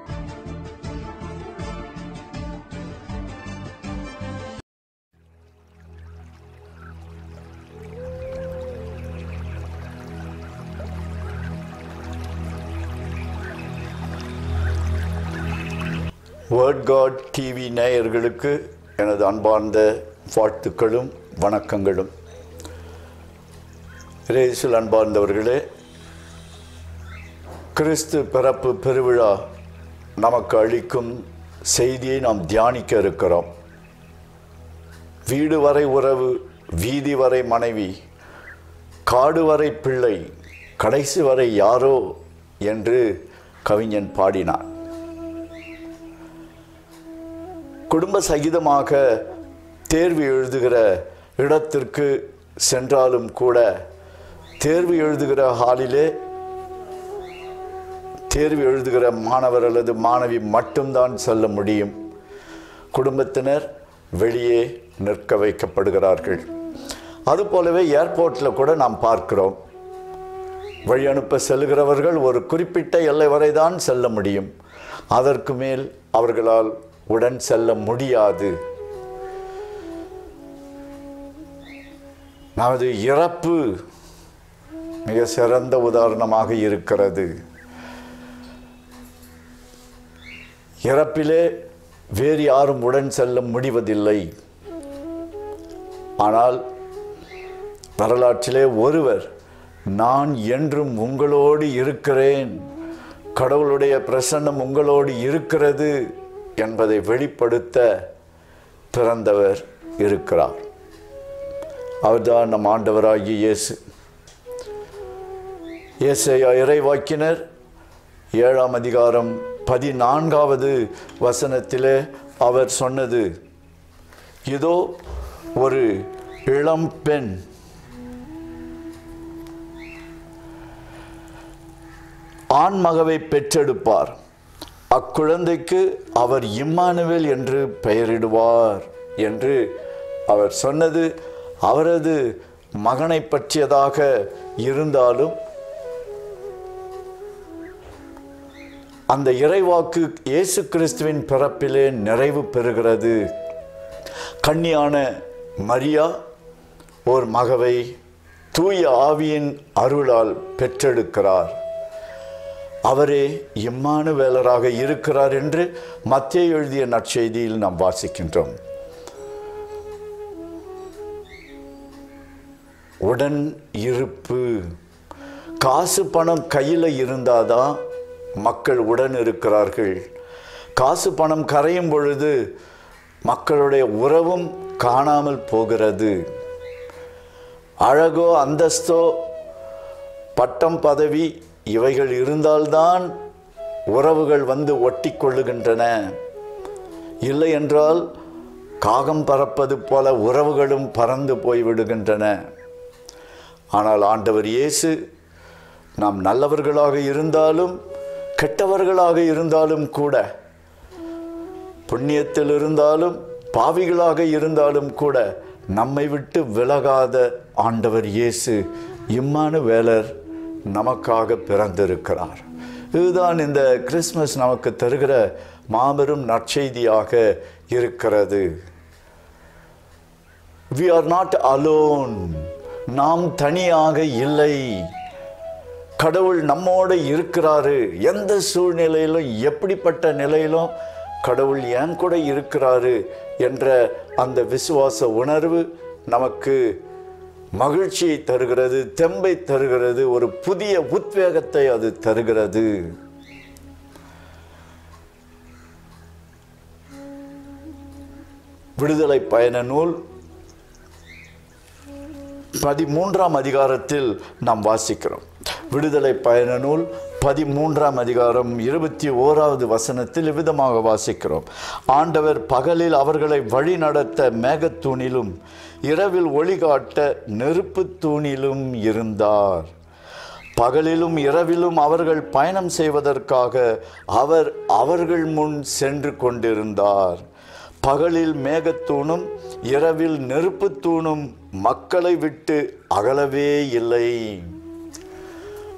word God TV நேயர்களுக்கு எனது அன்பார்ந்த வாழ்த்துக்களும் வணக்கங்களும் ரேசில் அன்பார்ந்தவர்களே கிறிஸ்து பிறப்பு பெருவிழா நமக்கு அளிக்கும் செய்தியை நாம் தியானிக்க இருக்கிறோம் வீடு வரை உறவு வீதி வரை மனைவி காடு வரை பிள்ளை கடைசி வரை யாரோ என்று கவிஞன் பாடினான் குடும்ப சகிதமாக தேர்வு எழுதுகிற இடத்திற்கு சென்றாலும் கூட தேர்வு எழுதுகிற ஹாலிலே தேர்வு எழுதுகிற மாணவர் அல்லது மாணவி மட்டும்தான் செல்ல முடியும் குடும்பத்தினர் வெளியே நிற்க வைக்கப்படுகிறார்கள் அதுபோலவே ஏர்போர்ட்டில் கூட நாம் பார்க்கிறோம் வழி அனுப்ப செல்கிறவர்கள் ஒரு குறிப்பிட்ட எல்லை வரை தான் செல்ல முடியும் அதற்கு மேல் அவர்களால் உடன் செல்ல முடியாது நமது இறப்பு மிக சிறந்த உதாரணமாக இருக்கிறது இறப்பிலே வேறு யாரும் உடன் செல்ல முடிவதில்லை ஆனால் வரலாற்றிலே ஒருவர் நான் என்றும் உங்களோடு இருக்கிறேன் கடவுளுடைய பிரசன்னம் உங்களோடு இருக்கிறது என்பதை வெளிப்படுத்த பிறந்தவர் இருக்கிறார் அவர்தான் நம் ஆண்டவராகிய இயேசு இயேசையா இறைவாக்கினர் ஏழாம் அதிகாரம் பதினான்காவது வசனத்திலே அவர் சொன்னது இதோ ஒரு இளம் பெண் ஆண்மகவை பெற்றெடுப்பார் அக்குழந்தைக்கு அவர் இம்மானுவேல் என்று பெயரிடுவார் என்று அவர் சொன்னது அவரது மகனை பற்றியதாக இருந்தாலும் அந்த இறைவாக்கு இயேசு கிறிஸ்துவின் பிறப்பிலே நிறைவு பெறுகிறது கன்னியான மரியா ஓர் மகவை தூய ஆவியின் அருளால் பெற்றெடுக்கிறார் அவரே இம்மானுவேலராக இருக்கிறார் என்று மத்திய எழுதிய நற்செய்தியில் நாம் வாசிக்கின்றோம் உடன் இருப்பு காசு பணம் கையில் இருந்தாதான் மக்கள் உடன் இருக்கிறார்கள் காசு பணம் கரையும் பொழுது மக்களுடைய உறவும் காணாமல் போகிறது அழகோ அந்தஸ்தோ பட்டம் பதவி இவைகள் இருந்தால்தான் உறவுகள் வந்து ஒட்டி கொள்ளுகின்றன இல்லை என்றால் காகம் பறப்பது போல உறவுகளும் பறந்து போய்விடுகின்றன ஆனால் ஆண்டவர் இயேசு நாம் நல்லவர்களாக இருந்தாலும் கெட்டவர்களாக இருந்தாலும் கூட புண்ணியத்தில் இருந்தாலும் பாவிகளாக இருந்தாலும் கூட நம்மை விட்டு விலகாத ஆண்டவர் இயேசு இம்மானு வேலர் நமக்காக பிறந்திருக்கிறார் இதுதான் இந்த கிறிஸ்மஸ் நமக்கு தருகிற மாபெரும் நற்செய்தியாக இருக்கிறது வி ஆர் நாட் அலோன் நாம் தனியாக இல்லை கடவுள் நம்மோடு இருக்கிறாரு எந்த சூழ்நிலையிலும் எப்படிப்பட்ட நிலையிலும் கடவுள் ஏன் கூட இருக்கிறாரு என்ற அந்த விசுவாச உணர்வு நமக்கு மகிழ்ச்சியை தருகிறது தெம்பை தருகிறது ஒரு புதிய உத்வேகத்தை அது தருகிறது விடுதலை பயண நூல் பதிமூன்றாம் அதிகாரத்தில் நாம் வாசிக்கிறோம் விடுதலை பயண நூல் பதிமூன்றாம் அதிகாரம் இருபத்தி ஓராவது வசனத்தில் இவ்விதமாக வாசிக்கிறோம் ஆண்டவர் பகலில் அவர்களை வழி நடத்த மேகத்தூணிலும் இரவில் ஒளிகாட்ட நெருப்பு தூணிலும் இருந்தார் பகலிலும் இரவிலும் அவர்கள் பயணம் செய்வதற்காக அவர் அவர்கள் முன் சென்று கொண்டிருந்தார் பகலில் மேகத்தூணும் இரவில் நெருப்புத் தூணும் மக்களை விட்டு அகலவே இல்லை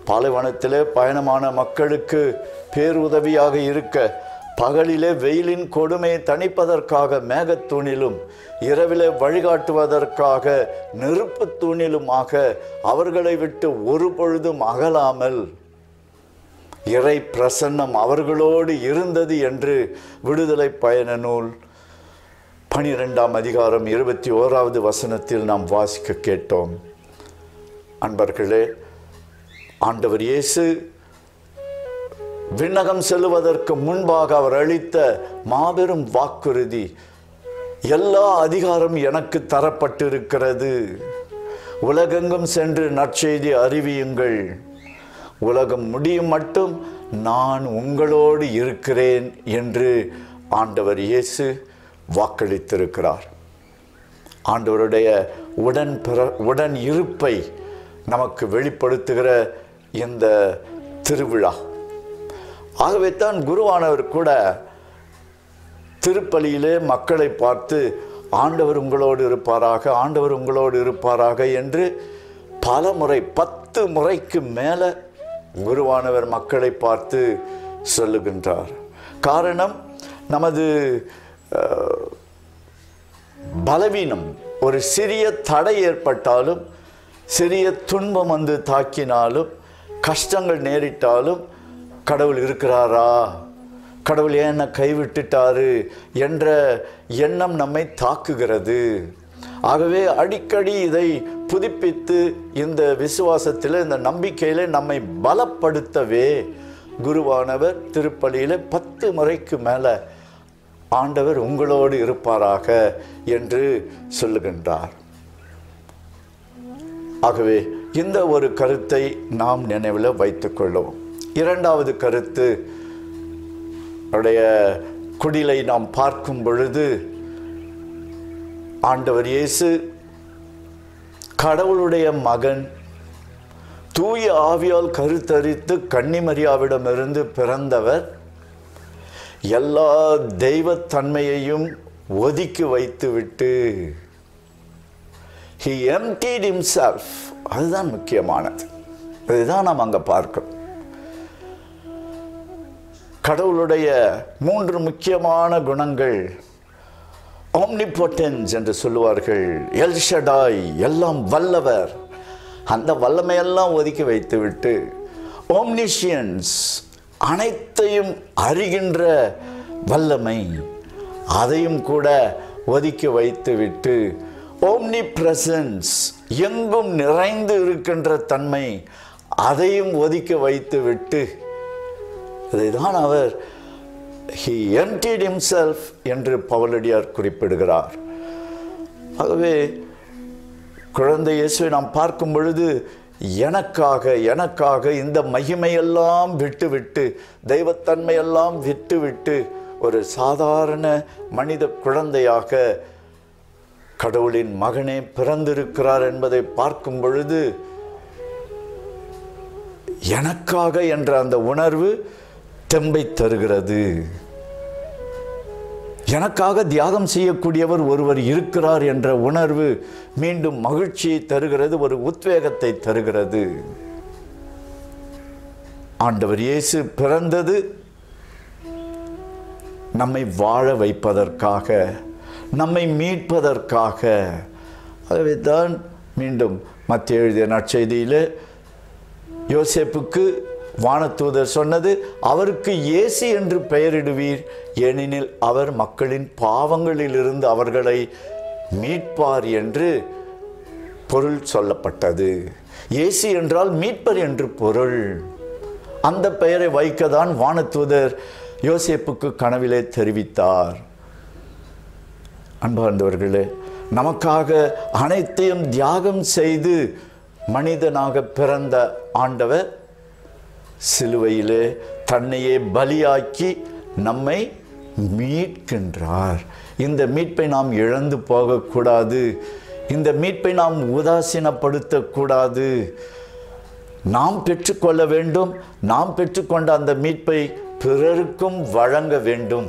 பாலைவனத்திலே பயணமான மக்களுக்கு பேருதவியாக இருக்க பகலிலே வெயிலின் கொடுமையை தணிப்பதற்காக மேகத்தூணிலும் இரவிலே வழிகாட்டுவதற்காக நெருப்பு தூணிலுமாக அவர்களை விட்டு ஒரு பொழுதும் அகலாமல் இறை பிரசன்னம் அவர்களோடு இருந்தது என்று விடுதலை பயண நூல் பனிரெண்டாம் அதிகாரம் இருபத்தி ஓராவது வசனத்தில் நாம் வாசிக்க கேட்டோம் அன்பர்களே ஆண்டவர் இயேசு விண்ணகம் செல்லுவதற்கு முன்பாக அவர் அளித்த மாபெரும் வாக்குறுதி எல்லா அதிகாரம் எனக்கு தரப்பட்டிருக்கிறது உலகெங்கும் சென்று நற்செய்தி அறிவியுங்கள் உலகம் முடியும் மட்டும் நான் உங்களோடு இருக்கிறேன் என்று ஆண்டவர் இயேசு வாக்களித்திருக்கிறார் ஆண்டவருடைய உடன் பிற உடன் இருப்பை நமக்கு வெளிப்படுத்துகிற இந்த திருவிழா ஆகவே தான் குருவானவர் கூட திருப்பலியிலே மக்களை பார்த்து ஆண்டவர் உங்களோடு இருப்பாராக ஆண்டவர் உங்களோடு இருப்பாராக என்று பல முறை பத்து முறைக்கு மேலே குருவானவர் மக்களை பார்த்து சொல்லுகின்றார் காரணம் நமது அஹ், பலவீனம் ஒரு சிறிய தடை ஏற்பட்டாலும் சிறிய துன்பம் வந்து தாக்கினாலும் கஷ்டங்கள் நேரிட்டாலும் கடவுள் இருக்கிறாரா கடவுள் ஏன் என்னை கைவிட்டுட்டாரு என்ற எண்ணம் நம்மை தாக்குகிறது ஆகவே அடிக்கடி இதை புதுப்பித்து இந்த விசுவாசத்தில் இந்த நம்பிக்கையில் நம்மை பலப்படுத்தவே குருவானவர் திருப்பலியில் பத்து முறைக்கு மேலே ஆண்டவர் உங்களோடு இருப்பாராக என்று சொல்லுகின்றார் ஆகவே இந்த ஒரு கருத்தை நாம் நினைவில் வைத்துக்கொள்ளுவோம் இரண்டாவது கருத்து அவருடைய குடிலை நாம் பார்க்கும் பொழுது ஆண்டவர் இயேசு கடவுளுடைய மகன் தூய ஆவியால் கருத்தரித்து கன்னிமரியாவிடமிருந்து பிறந்தவர் எல்லா தெய்வத்தன்மையையும் ஒதுக்கி வைத்துவிட்டு ஹி emptied himself அதுதான் முக்கியமானது இதுதான் நாம் அங்கே பார்க்கிறோம் கடவுளுடைய மூன்று முக்கியமான குணங்கள் omnipotence என்று சொல்லுவார்கள் எல்ஷடாய் எல்லாம் வல்லவர் அந்த வல்லமையெல்லாம் ஒதுக்கி வைத்துவிட்டு ஓம்னிஷியன்ஸ் அனைத்தையும் அறிகின்ற வல்லமை அதையும் கூட ஒதுக்கி வைத்துவிட்டு ஓம்னி பிரசன்ஸ் எங்கும் நிறைந்து இருக்கின்ற தன்மை அதையும் ஒதுக்கி வைத்துவிட்டு இதைதான் அவர் ஹி emptied himself என்று பவுலடியார் குறிப்பிடுகிறார் ஆகவே குழந்தை இயேசுவை நாம் பார்க்கும் பொழுது எனக்காக எனக்காக இந்த மகிமையெல்லாம் விட்டுவிட்டு தெய்வத்தன்மையெல்லாம் விட்டுவிட்டு ஒரு சாதாரண மனித குழந்தையாக கடவுளின் மகனே பிறந்திருக்கிறார் என்பதை பார்க்கும் பொழுது எனக்காக என்ற அந்த உணர்வு தெம்பை தருகிறது எனக்காக தியாகம் செய்யக்கூடியவர் ஒருவர் இருக்கிறார் என்ற உணர்வு மீண்டும் மகிழ்ச்சியை தருகிறது ஒரு உத்வேகத்தை தருகிறது ஆண்டவர் இயேசு பிறந்தது நம்மை வாழ வைப்பதற்காக நம்மை மீட்பதற்காக ஆகவே தான் மீண்டும் மத்திய எழுதிய நற்செய்தியில் யோசேப்புக்கு வானதூதர் சொன்னது அவருக்கு இயேசு என்று பெயரிடுவீர் ஏனெனில் அவர் மக்களின் பாவங்களிலிருந்து அவர்களை மீட்பார் என்று பொருள் சொல்லப்பட்டது இயேசு என்றால் மீட்பர் என்று பொருள் அந்த பெயரை வைக்கதான் வானதூதர் யோசேப்புக்கு கனவிலே தெரிவித்தார் அன்பார்ந்தவர்களே நமக்காக அனைத்தையும் தியாகம் செய்து மனிதனாக பிறந்த ஆண்டவர் சிலுவையிலே தன்னையே பலியாக்கி நம்மை மீட்கின்றார் இந்த மீட்பை நாம் இழந்து போகக்கூடாது இந்த மீட்பை நாம் உதாசீனப்படுத்தக்கூடாது நாம் பெற்றுக்கொள்ள வேண்டும் நாம் பெற்றுக்கொண்ட அந்த மீட்பை பிறருக்கும் வழங்க வேண்டும்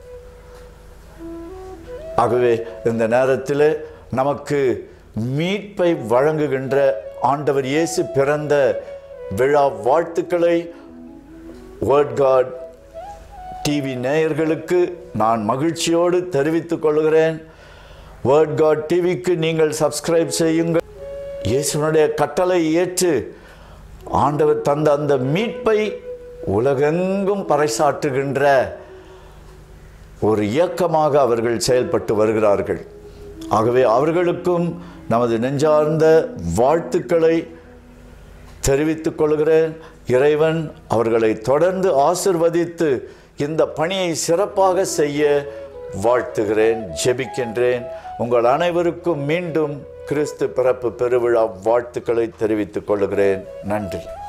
ஆகவே இந்த நேரத்தில் நமக்கு மீட்பை வழங்குகின்ற ஆண்டவர் இயேசு பிறந்த விழா வாழ்த்துக்களை வேர்ட் காட் டிவி நேயர்களுக்கு நான் மகிழ்ச்சியோடு தெரிவித்துக் கொள்கிறேன் வேர்ட் காட் டிவிக்கு நீங்கள் சப்ஸ்கிரைப் செய்யுங்கள் இயேசுனுடைய கட்டளை ஏற்று ஆண்டவர் தந்த அந்த மீட்பை உலகெங்கும் பறைசாற்றுகின்ற ஒரு இயக்கமாக அவர்கள் செயல்பட்டு வருகிறார்கள் ஆகவே அவர்களுக்கும் நமது நெஞ்சார்ந்த வாழ்த்துக்களை தெரிவித்துக் கொள்கிறேன் இறைவன் அவர்களை தொடர்ந்து ஆசிர்வதித்து இந்த பணியை சிறப்பாக செய்ய வாழ்த்துகிறேன் ஜெபிக்கின்றேன் உங்கள் அனைவருக்கும் மீண்டும் கிறிஸ்து பிறப்பு பெருவிழா வாழ்த்துக்களை தெரிவித்துக் கொள்கிறேன் நன்றி